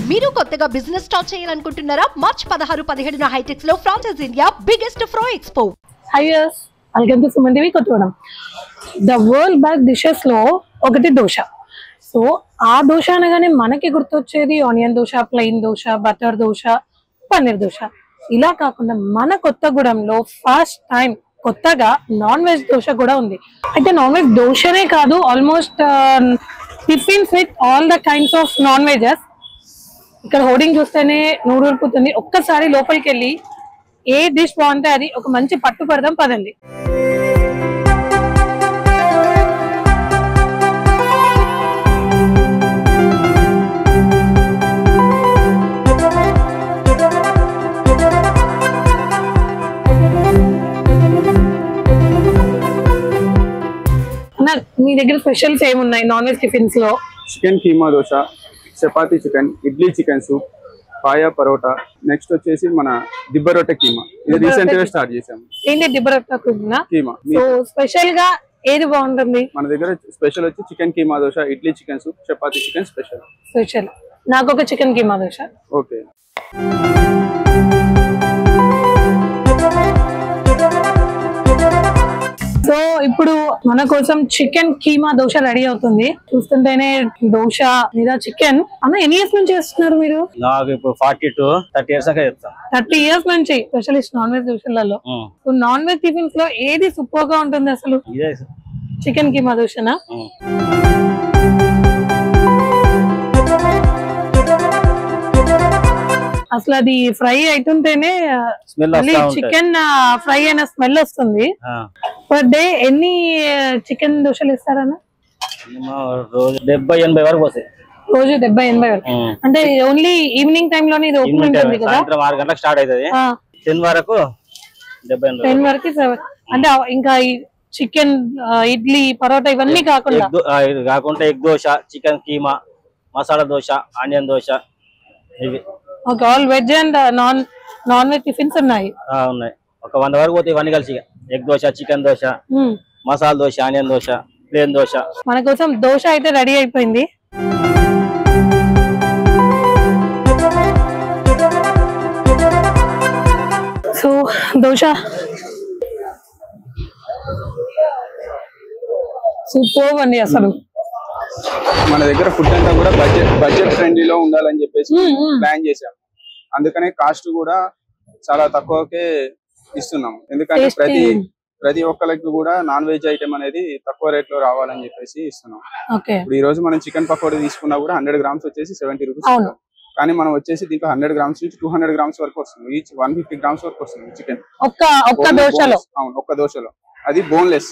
మీరు కొత్తగా business start చేయాలనుకుంటున్నారా మార్చ్ పదహారు పదిహేడున హైటెక్స్ లో ఫ్రాన్సెస్ ఇండియా బిగ్గెస్ట్ ఫ్రో ఎక్స్పో హైయర్స్ welcome to Suman TV Kothagudem the world బ్యాక్ డిషెస్ లో ఒకటి దోశ సో ఆ దోశ అనగానే మనకి గుర్తొచ్చేది onion dosa plain dosa butter dosa paneer dosa ఇలా కాకుండా మన కొత్తగూడెంలో ఫస్ట్ టైం కొత్తగా నాన్ వెజ్ దోశ కూడా ఉంది అయితే నాన్ వెజ్ దోశనే కాదు almost tiffins with all the kinds of non vegs ఇక్కడ హోర్డింగ్ చూస్తేనే నూరు ఉరుకుతుంది ఒక్కసారి లోపలికి వెళ్ళి ఏ డిష్ బాగుంటే అది ఒక మంచి పట్టు పడదాం పదండి అన్న, మీ దగ్గర స్పెషల్స్ ఏమున్నాయి నాన్ వెజ్ టిఫిన్స్ లో chicken keema dosa chapati chicken idli chicken soup paya parotta next వచ్చేసి మన దిబ్బ రొట్టె కీమా ఇది రీసెంట్ గా స్టార్ట్ చేసాము ఏంటి డిబరొట్టా కుజినా కీమా మీ- సో స్పెషల్ గా ఏది బాగుంటుంది మన దగ్గర స్పెషల్ వచ్చి chicken keema dosa idli chicken soup chapati chicken special special నాకు ఒక chicken keema dosa okay so ఇప్పుడు మన కోసం చికెన్ కీమా దోశ రెడీ అవుతుంది చూస్తుంటేనే దోశ మీద చికెన్ అన్న ఎన్ని ఇయర్స్ నుంచి చేస్తున్నారు మీరు నాకు ఇప్పుడు ఫార్టీ టు థర్టీ ఇయర్స్ దాకా చెప్తాను థర్టీ ఇయర్స్ నుంచి స్పెషలిస్ట్ నాన్ వెజ్ దోశలలో సో నాన్ వెజ్ టిఫిన్స్ లో ఏది సూపర్ గా ఉంటుంది అసలు ఇదే చికెన్ కీమా దోశనా ఉమ్. అసలు అది ఫ్రై అవుతుంటేనే స్మెల్ మళ్ళీ వస్తా ఉంటాయి చికెన్ ఫ్రై అయిన స్మెల్ వస్తుంది ఆ. పర్ డే ఎన్ని చికెన్ దోశలు ఇస్తారన్న మినిమం రోజు డెబ్బై ఎనభై వరకు వస్తాయి రోజు డెబ్బై ఎనభై వరకు ఉమ్. అంటే ఓన్లీ ఈవినింగ్ టైమ్ లోనే ఇది ఓపెన్ ఈవినింగ్ ఉంటుంది కదా సాయంత్రం ఆరు గంటలకు స్టార్ట్ అవుతుంది టెన్ వరకు డెబ్బై ఎనభై టెన్ వరకు seven. అంటే ఆ- ఇంకా చికెన్ ఇడ్లీ పరోటా ఇవన్నీ కాకుండా ఎగ్ దో- ఆ, ఇది కాకుండా egg dosa chicken keema masala dosa onion dosa ఇవి okay all veg and non non veg tiffins ఉన్నాయి ఆ, ఉన్నాయి ఒక వంద వరకు పోతాయి ఇవన్నీ కలిసి ఇక. ఎగ్ దోశ చికెన్ దోశ మ్మ్. మసాలా దోశ ఆనియన్ దోశ ప్లేన్ దోశ మన కోసం దోశ అయితే రెడీ అయిపోయింది సో దోశ సూపర్ అండి అసలు మన దగ్గర ఫుడ్ అంతా కూడా బడ్జెట్ బడ్జెట్ ఫ్రెండ్లీలో ఉండాలని చెప్పేసి ప్లాన్ చేసాం అందుకనే కాస్ట్ కూడా చాలా తక్కువకే ఇస్తున్నాం ఎందుకంటే Tasty. ప్రతి ప్రతి ఒక్కరికి కూడా నాన్ వెజ్ ఐటమ్ అనేది తక్కువ రేట్ లో రావాలని చెప్పేసి ఇస్తున్నాం ఓకే ఇప్పుడు ఈ రోజు మనం చికెన్ పకోడీ తీసుకున్నా కూడా హండ్రెడ్ గ్రామ్స్ వచ్చేసి సెవెంటీ రూపీస్ అవును. కానీ మనం వచ్చేసి దీంట్లో హండ్రెడ్ గ్రామ్స్ నుంచి టూ హండ్రెడ్ గ్రామ్స్ వరకు వస్తుంది ఈచ్ వన్ ఫిఫ్టీ గ్రామ్స్ వరకు వస్తుంది చికెన్ ఒక్క ఒక్క దోశలో అవును ఒక్క దోశలో అది బోన్లెస్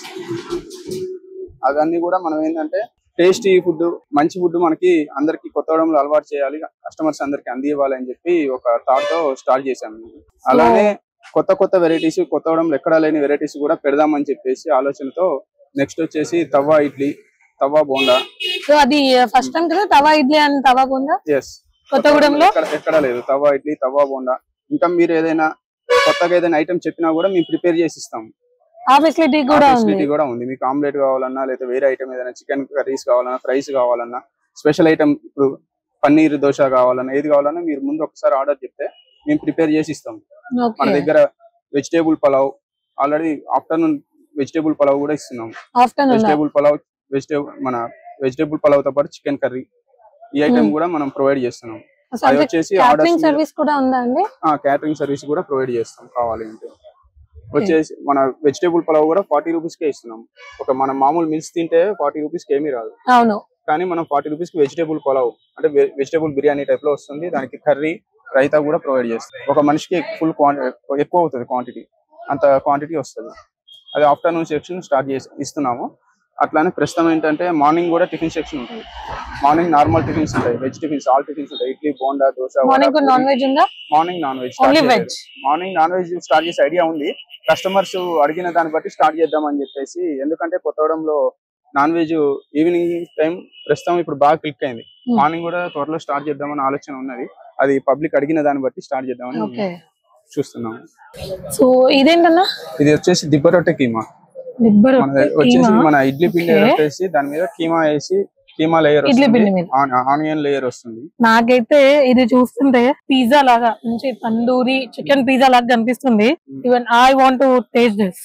అవన్నీ కూడా మనం ఏంటంటే టేస్టీ ఫుడ్ మంచి ఫుడ్ మనకి అందరికి కొత్తగూడెంలో అలవాటు చేయాలి కస్టమర్స్ అందరికి అందివ్వాలి అని చెప్పి ఒక థాట్ తో స్టార్ట్ చేశాము అలానే కొత్త కొత్త వెరైటీస్ కొత్తగూడెంలో ఎక్కడా లేని వెరైటీస్ కూడా పెడదామని చెప్పేసి ఆలోచనతో నెక్స్ట్ వచ్చేసి తవ్వా ఇడ్లీ తవ్వా బోండా సో అది ఫస్ట్ టైం కదా తవా ఇడ్లీ అండ్ తవా బోందా ఎస్ కొత్తగూడెంలో ఎక్కడ ఎక్కడా లేదు తవ్వా ఇడ్లీ తవ్వా బోండా ఇంకా మీరు ఏదైనా కొత్తగా ఏదైనా ఐటమ్ చెప్పినా కూడా మేము ప్రిపేర్ చేసి ఇస్తాం ఆ ఫెసిలిటీ కూడా ఉంది ఫెసిలిటీ కూడా ఉంది మీకు ఆమ్లెట్ కావాలన్నా లేదా వేరే ఐటమ్ ఏదైనా చికెన్ కర్రీస్ కావాలన్నా ఫ్రైస్ కావాలన్నా స్పెషల్ ఐటమ్ ఇప్పుడు పన్నీర్ దోశ కావాలన్నా ఏది కావాలన్నా మీరు ముందు ఒకసారి ఆర్డర్ చెప్తే మేము ప్రిపేర్ చేసి ఇస్తాం మన ఓకే దగ్గర vegetable pulao already afternoon vegetable pulao కూడా ఇస్తున్నాం ఆఫ్టర్నూన్ వెజిటేబుల్ పలావ్ వెజిటేబుల్ మన వెజిటేబుల్ పలావ్ తో పాటు చికెన్ కర్రీ ఈ ఐటమ్ కూడా మనం ప్రొవైడ్ చేస్తున్నాం అది వచ్చేసి క్యాటరింగ్ ఆర్డర్స్ సర్వీస్ కూడా ఉందా అండి క్యాటరింగ్ సర్వీస్ కూడా ప్రొవైడ్ చేస్తాం కావాలి అంటే వచ్చేసి మన వెజిటేబుల్ పలావ్ కూడా ఫార్టీ రూపీస్ కే ఇస్తున్నాం ఒక మన మామూలు మిల్స్ తింటే ఫార్టీ రూపీస్ కి ఏమీ రాదు అవును కానీ మనం ఫార్టీ రూపీస్ కి వెజిటేబుల్ పలావ్ అంటే వెజిటేబుల్ బిర్యానీ టైప్ లో వస్తుంది దానికి కర్రీ రైతా కూడా ప్రొవైడ్ చేస్తాం ఒక మనిషికి ఫుల్ ఎక్కువ అవుతుంది క్వాంటిటీ అంత క్వాంటిటీ వస్తుంది అది ఆఫ్టర్నూన్ సెక్షన్ స్టార్ట్ చేసి ఇస్తున్నాము అట్లానే ప్రస్తుతం ఏంటంటే మార్నింగ్ కూడా టిఫిన్ సెక్షన్ ఉంటుంది మార్నింగ్ నార్మల్ టిఫిన్స్ ఉంటాయి వెజ్ టిఫిన్స్ ఆల్ టిఫిన్స్ ఉంటాయి idli bonda dosa morning non veg ఉందా morning non veg Only veg. Morning non veg start చేసే ఐడియా ఉంది కస్టమర్స్ అడిగిన దాన్ని బట్టి స్టార్ట్ చేద్దామని చెప్పేసి ఎందుకంటే కొత్తగూడెంలో నాన్ వెజ్ ఈవినింగ్ టైం ప్రస్తుతం ఇప్పుడు బాగా క్లిక్ అయింది Hmm. మార్నింగ్ కూడా త్వరలో స్టార్ట్ చేద్దామని ఆలోచన ఉన్నది అది పబ్లిక్ అడిగిన దాన్ని బట్టి స్టార్ట్ చేద్దామని ఓకే చూస్తున్నాం సో ఇదేంటన్నా ఇది వచ్చేసి దిబ్బ రొట్టె కీమా దిబ్బ మన దగ్గర వచ్చేసి కీమా. మన ఇడ్లీ పిండి Okay. పెట్టేసి దాని మీద కీమా వేసి కీమా లేయర్ ఇడ్లీ వస్తుంది పిండి మీద. ఆనియన్ లేయర్ వస్తుంది నాకైతే ఇది చూస్తుంటే పిజ్జా లాగా మంచి తందూరి చికెన్ పిజ్జా లాగా కనిపిస్తుంది even I want to taste this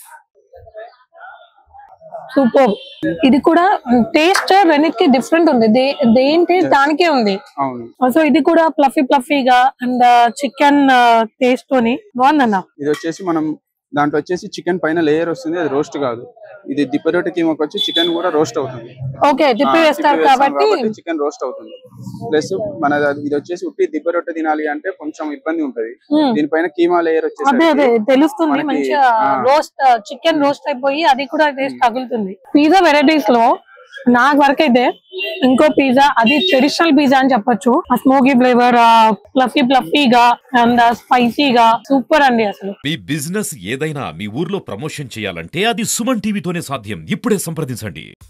super ఇది కూడా టేస్ట్ రెండింటికి డిఫరెంట్ ఉంది దే- దేని టేస్ట్ దానికే ఉంది అవును సో ఇది కూడా ప్లఫీ ప్లఫీగా అండ్ చికెన్ టేస్ట్ తోని బాగుందన్న ఇది వచ్చేసి మనం దాంట్లో వచ్చేసి చికెన్ పైన లేయర్ వస్తుంది అది రోస్ట్ కాదు ఇది దిప్పరొట్టి కీమాకి వచ్చి చికెన్ కూడా రోస్ట్ అవుతుంది ఓకే తిప్పి వేస్తారు కాబట్టి చికెన్ రోస్ట్ అవుతుంది ప్లస్ మన ఇది వచ్చేసి ఉట్టి దిబ్బరొట్టె తినాలి అంటే కొంచెం ఇబ్బంది ఉంటది Hmm. దీనిపైన కీమా లేయర్ అదే అదే వచ్చేసి తెలుస్తుంది మనకి, మంచిగా ఆ. రోస్ట్ చికెన్ రోస్ట్ అయిపోయి అది కూడా టేస్ట్ తగులుతుంది పిజ్జా వెరైటీస్ లో నాకు వరకు అయితే ఇంకో పిజ్జా అది ట్రెడిషనల్ పిజ్జా అని చెప్పొచ్చు ఆ స్మోకీ ఫ్లేవర్ ప్లఫీ ప్లఫీగా అండ్ స్పైసీగా సూపర్ అండి అసలు మీ బిజినెస్ ఏదైనా మీ ఊర్లో ప్రమోషన్ చేయాలంటే అది సుమన్ టీవీతోనే సాధ్యం ఇప్పుడే సంప్రదించండి